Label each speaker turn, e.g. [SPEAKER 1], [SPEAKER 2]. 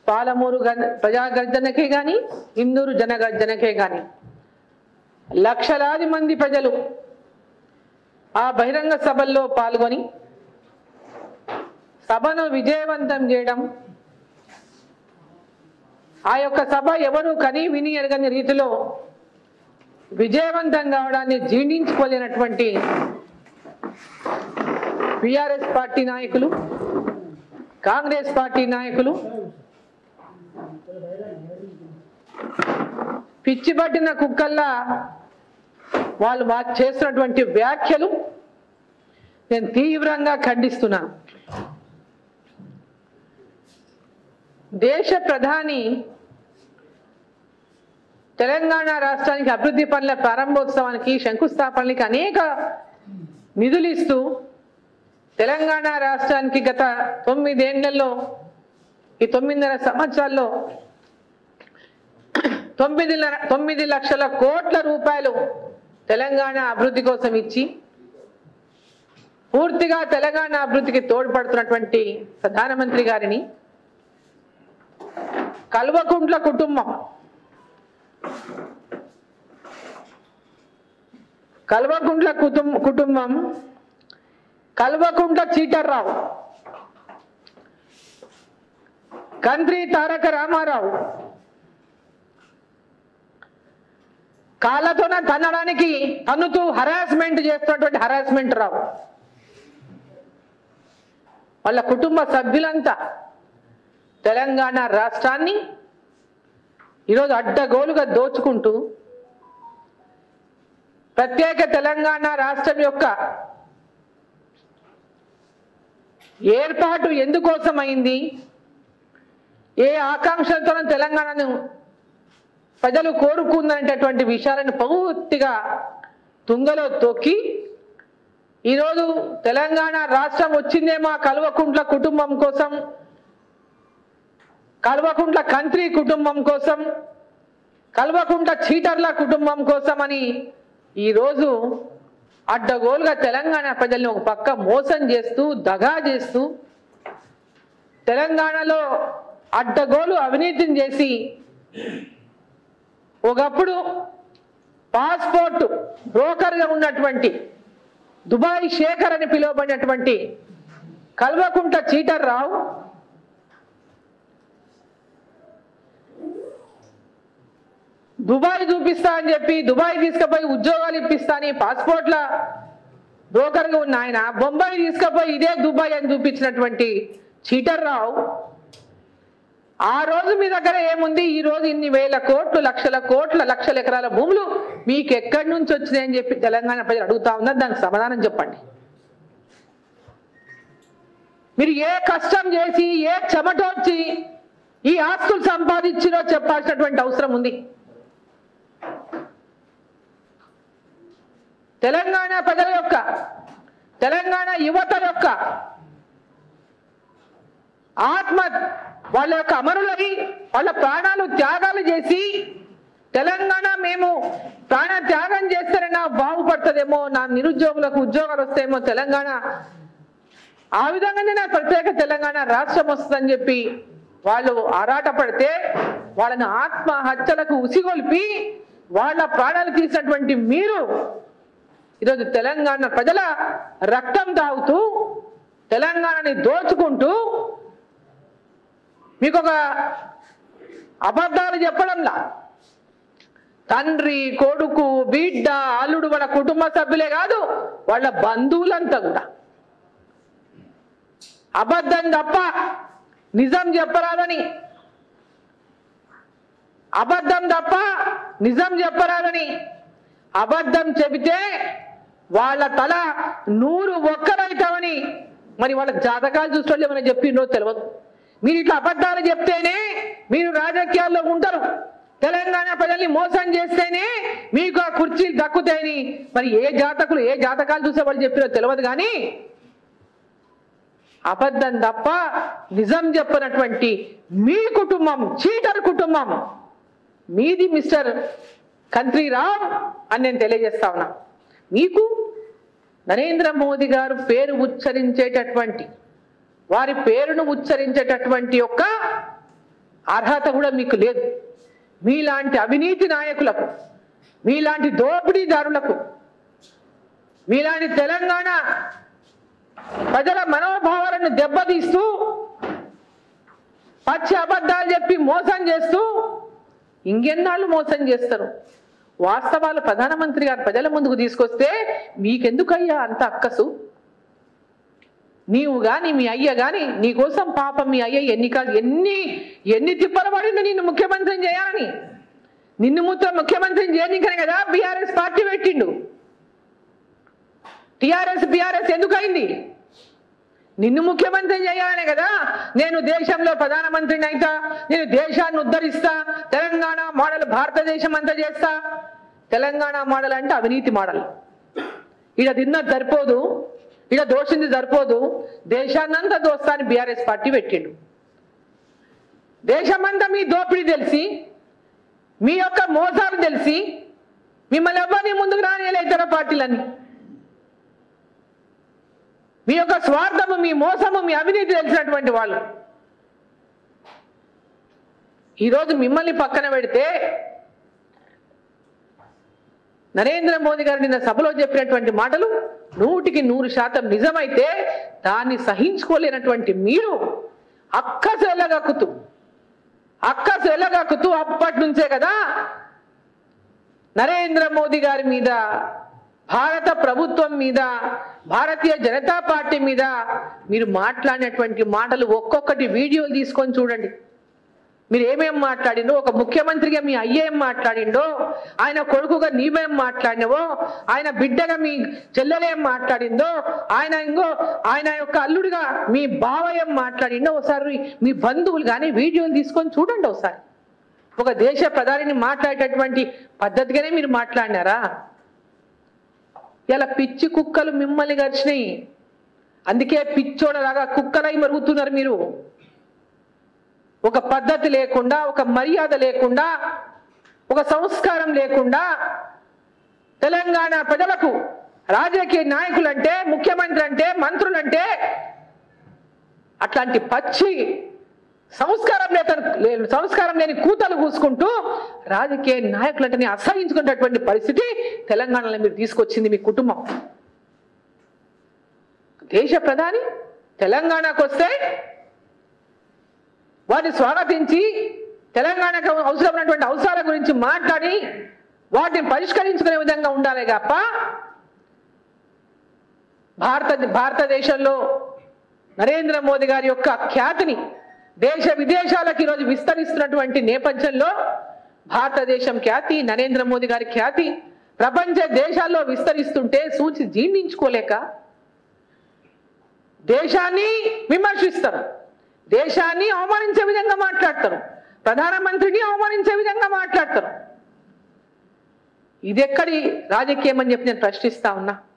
[SPEAKER 1] Palamuru gun- ప్రజా గర్జనకే కానీ ఇందూరు జన గర్జనకే కానీ లక్షలాది మంది ప్రజలు ఆ బహిరంగ సభల్లో పాల్గొని సభను విజయవంతం చేయడం ఆ యొక్క సభ ఎవరు కని విని ఎరగని రీతిలో విజయవంతం కావడాన్ని జీర్ణించుకోలేనటువంటి బీఆర్ఎస్ పార్టీ నాయకులు కాంగ్రెస్ పార్టీ నాయకులు పిచ్చి పట్టిన కుక్కల్లా వాళ్ళు మా చేస్తున్నటువంటి వ్యాఖ్యలు నేను తీవ్రంగా ఖండిస్తున్నాను దేశ ప్రధాని తెలంగాణ రాష్ట్రానికి అభివృద్ధి పనుల ప్రారంభోత్సవానికి శంకుస్థాపనలకి అనేక నిధులు ఇస్తూ తెలంగాణ రాష్ట్రానికి గత తొమ్మిదేళ్లలో ఈ తొమ్మిదిన్నర సంవత్సరాల్లో తొమ్మిది ల- తొమ్మిది లక్షల కోట్ల రూపాయలు తెలంగాణ అభివృద్ధి కోసం ఇచ్చి పూర్తిగా తెలంగాణ అభివృద్ధికి తోడ్పడుతున్నటువంటి ప్రధానమంత్రి గారిని కల్వకుంట్ల కుటుంబం కల్వకుంట్ల కుటుంబ కుటుంబం కల్వకుంట్ల చీటర్రావు కంత్రి తారక రామారావు కాళ్ళతోన తన్నడానికి తన్నుతూ హరాస్మెంట్ చేస్తున్నటువంటి హరాస్మెంట్ రావు వాళ్ళ కుటుంబ సభ్యులంతా తెలంగాణ రాష్ట్రాన్ని ఈరోజు అడ్డగోలుగా దోచుకుంటూ ప్రత్యేక తెలంగాణ రాష్ట్రం యొక్క ఏర్పాటు ఎందుకోసం అయింది ఏ ఆకాంక్షలతో తెలంగాణను ప్రజలు కోరుకుందనేటటువంటి విషయాలను పూర్తిగా తుంగలో తొక్కి ఈరోజు తెలంగాణ రాష్ట్రం వచ్చిందేమో ఆ కల్వకుంట్ల కుటుంబం కోసం కల్వకుంట్ల కంత్రి కుటుంబం కోసం కల్వకుంట్ల చీటర్ల కుటుంబం కోసం అని ఈరోజు అడ్డగోలుగా తెలంగాణ ప్రజల్ని ఒక పక్క మోసం చేస్తూ దగా చేస్తూ తెలంగాణలో అడ్డగోలు అవినీతిని చేసి ఒకప్పుడు పాస్పోర్ట్ బ్రోకర్గా ఉన్నటువంటి దుబాయ్ శేఖర్ అని పిలువబడినటువంటి కల్వకుంట చీటర్ రావు దుబాయ్ చూపిస్తా అని చెప్పి దుబాయ్ తీసుకుపోయి ఉద్యోగాలు ఇప్పిస్తా అని పాస్పోర్ట్ల బ్రోకర్గా ఉన్న ఆయన బొంబాయి తీసుకుపోయి ఇదే దుబాయ్ అని చూపించినటువంటి చీటర్ రావు ఆ రోజు మీ దగ్గర ఏముంది ఈ రోజు ఇన్ని వేల కోట్లు లక్షల కోట్ల లక్షల ఎకరాల భూములు మీకు ఎక్కడి నుంచి వచ్చినాయని చెప్పి తెలంగాణ ప్రజలు అడుగుతా ఉన్నారు దానికి సమాధానం చెప్పండి మీరు ఏ కష్టం చేసి ఏ చెమటోర్చి ఈ ఆస్తులు సంపాదించినో చెప్పాల్సినటువంటి అవసరం ఉంది తెలంగాణ ప్రజల యొక్క తెలంగాణ యువత యొక్క ఆత్మ వాళ్ళ యొక్క అమరులై వాళ్ళ ప్రాణాలు త్యాగాలు చేసి తెలంగాణ మేము ప్రాణ త్యాగం చేస్తేనే నా బాగుపడుతుందేమో నా నిరుద్యోగులకు ఉద్యోగాలు వస్తాయేమో తెలంగాణ ఆ విధంగానే నా ప్రత్యేక తెలంగాణ రాష్ట్రం వస్తుందని చెప్పి వాళ్ళు ఆరాటపడితే వాళ్ళని ఆత్మహత్యలకు ఉసిగొల్పి వాళ్ళ ప్రాణాలు తీసినటువంటి మీరు ఈరోజు తెలంగాణ ప్రజల రక్తం తాగుతూ తెలంగాణని దోచుకుంటూ మీకు ఒక అబద్ధాలు చెప్పడంలా తండ్రి కొడుకు బిడ్డ అల్లుడు వాళ్ళ కుటుంబ సభ్యులే కాదు వాళ్ళ బంధువులంతా కూడా అబద్ధం తప్ప నిజం చెప్పరాదని అబద్ధం తప్ప నిజం చెప్పరాదని అబద్ధం చెబితే వాళ్ళ తల నూరు ఒక్కరైతామని మరి వాళ్ళ జాతకాలు చూసుకోవాలి ఏమైనా చెప్పిండో తెలియదు మీరు ఇట్లా అబద్ధాలు చెప్తేనే మీరు రాజకీయాల్లో ఉంటారు తెలంగాణ ప్రజల్ని మోసం చేస్తేనే మీకు ఆ కుర్చీలు దక్కుతాయని మరి ఏ జాతకులు ఏ జాతకాలు చూసే వాళ్ళు చెప్పినో తెలియదు కానీ అబద్ధం తప్ప నిజం చెప్పనటువంటి మీ కుటుంబం చీటర్ కుటుంబం మీది మిస్టర్ కంత్రీరామ్ అని నేను తెలియజేస్తా ఉన్నా మీకు నరేంద్ర మోదీ గారు పేరు ఉచ్చరించేటటువంటి వారి పేరును ఉచ్చరించేటటువంటి యొక్క అర్హత కూడా మీకు లేదు మీలాంటి అవినీతి నాయకులకు మీలాంటి దోపిడీదారులకు మీలాంటి తెలంగాణ ప్రజల మనోభావాలను దెబ్బతీస్తూ పచ్చి అబద్ధాలు చెప్పి మోసం చేస్తూ ఇంకెన్నాళ్ళు మోసం చేస్తారు వాస్తవాలు ప్రధానమంత్రి గారు ప్రజల ముందుకు తీసుకొస్తే మీకెందుకయ్యా అంత అక్కసు నీవు గాని మీ అయ్య గాని నీకోసం పాపం మీ అయ్య ఎన్నికలు ఎన్ని ఎన్ని తిప్పలు పడిండు నిన్ను ముఖ్యమంత్రిని చేయాలని నిన్ను ముత్త ముఖ్యమంత్రిని చేయనికనే కదా బీఆర్ఎస్ పార్టీ పెట్టిండు టిఆర్ఎస్ బిఆర్ఎస్ ఎందుకు అయింది నిన్ను ముఖ్యమంత్రి చేయాలనే కదా నేను దేశంలో ప్రధానమంత్రిని అయితా నేను దేశాన్ని ఉద్ధరిస్తా తెలంగాణ మోడల్ భారతదేశం అంతా చేస్తా తెలంగాణ మోడల్ అంటే అవినీతి మోడల్ ఇక తిన్నది సరిపోదు ఇక దోషింది సరిపోదు దేశాన్నంతా దోస్తాని బీఆర్ఎస్ పార్టీ పెట్టిండు దేశమంతా మీ దోపిడీ తెలిసి మీ యొక్క మోసాలు తెలిసి మిమ్మల్ని ఎవరిని ముందుకు రానియలే ఇతర పార్టీలని మీ యొక్క స్వార్థము మీ మోసము మీ అవినీతి తెలిసినటువంటి వాళ్ళు ఈరోజు మిమ్మల్ని పక్కన పెడితే నరేంద్ర మోదీ గారు నిన్న సభలో చెప్పినటువంటి మాటలు నూటికి నూరు శాతం నిజమైతే దాన్ని సహించుకోలేనటువంటి మీరు అక్కసు ఎల్లగక్కుతూ అక్కసు ఎల్లగక్కుతూ అప్పటి నుంచే కదా నరేంద్ర మోదీ గారి మీద భారత ప్రభుత్వం మీద భారతీయ జనతా పార్టీ మీద మీరు మాట్లాడినటువంటి మాటలు ఒక్కొక్కటి వీడియోలు తీసుకొని చూడండి మీరు ఏమేం మాట్లాడిండో ఒక ముఖ్యమంత్రిగా మీ అయ్య ఏం మాట్లాడిండో ఆయన కొడుకుగా నీవేం మాట్లాడినవో ఆయన బిడ్డగా మీ చెల్లెలేం మాట్లాడిందో ఆయన ఇంకో ఆయన యొక్క అల్లుడిగా మీ బావ ఏం మాట్లాడిండో ఒకసారి మీ బంధువులు కానీ వీడియోలు తీసుకొని చూడండి ఒకసారి ఒక దేశ ప్రధానిని మాట్లాడేటటువంటి పద్ధతిగానే మీరు మాట్లాడినారా ఇలా పిచ్చి కుక్కలు మిమ్మల్ని గడిచినాయి అందుకే పిచ్చోడలాగా కుక్కలై మరుగుతున్నారు మీరు ఒక పద్ధతి లేకుండా ఒక మర్యాద లేకుండా ఒక సంస్కారం లేకుండా తెలంగాణ ప్రజలకు రాజకీయ నాయకులంటే ముఖ్యమంత్రి అంటే మంత్రులంటే అట్లాంటి పచ్చి సంస్కారం లేక లే- సంస్కారం లేని కూతలు కూసుకుంటూ రాజకీయ నాయకులంటే అసహించుకున్నటువంటి పరిస్థితి తెలంగాణలో మీరు తీసుకొచ్చింది మీ కుటుంబం దేశ ప్రధాని తెలంగాణకు వస్తే వారిని స్వాగతించి తెలంగాణకు అవసరమైనటువంటి అవసరాల గురించి మాట్లాడి వాటిని పరిష్కరించుకునే విధంగా ఉండాలి తప్ప భారత భారతదేశంలో నరేంద్ర మోదీ గారి యొక్క ఖ్యాతిని దేశ విదేశాలకు ఈరోజు విస్తరిస్తున్నటువంటి నేపథ్యంలో భారతదేశం ఖ్యాతి నరేంద్ర మోదీ గారి ఖ్యాతి ప్రపంచ దేశాల్లో విస్తరిస్తుంటే సూచి జీర్ణించుకోలేక దేశాన్ని విమర్శిస్తారు దేశాన్ని అవమానించే విధంగా మాట్లాడతారు ప్రధానమంత్రిని అవమానించే విధంగా మాట్లాడతారు ఇది ఎక్కడి రాజకీయం అని చెప్పి నేను ప్రశ్నిస్తా ఉన్నా